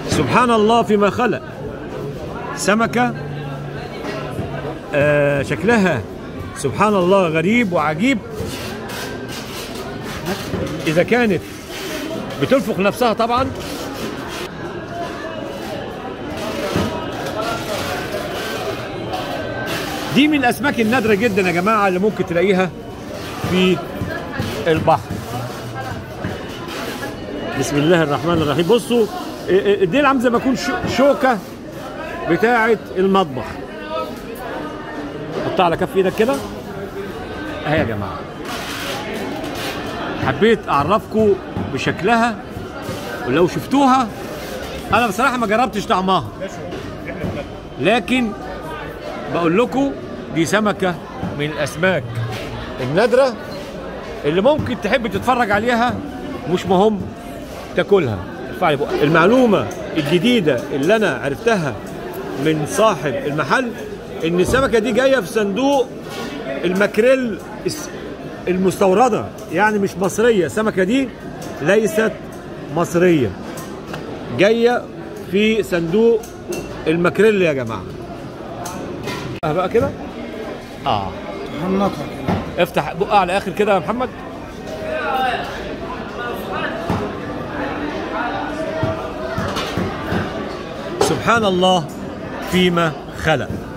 سبحان الله فيما خلق سمكة آه شكلها سبحان الله غريب وعجيب إذا كانت بتنفخ نفسها طبعا دي من الأسماك النادرة جدا يا جماعة اللي ممكن تلاقيها في البحر بسم الله الرحمن الرحيم بصوا الديل عامل زي ما يكون شو- شوكة بتاعة المطبخ حطها على كف ايدك كده اهي يا جماعة حبيت اعرفكم بشكلها ولو شفتوها انا بصراحة ما جربتش طعمها لكن بقول لكم دي سمكة من الاسماك النادرة اللي ممكن تحب تتفرج عليها مش مهم تاكلها ارفع لي بقى. المعلومة الجديدة اللي انا عرفتها من صاحب المحل ان السمكة دي جاية في صندوق الماكريل الس- المستوردة يعني مش مصرية السمكة دي ليست مصرية جاية في صندوق الماكريل يا جماعة اه بقى كده اه هنطها كده افتح بقى على اخر كده يا محمد سبحان الله فيما خلق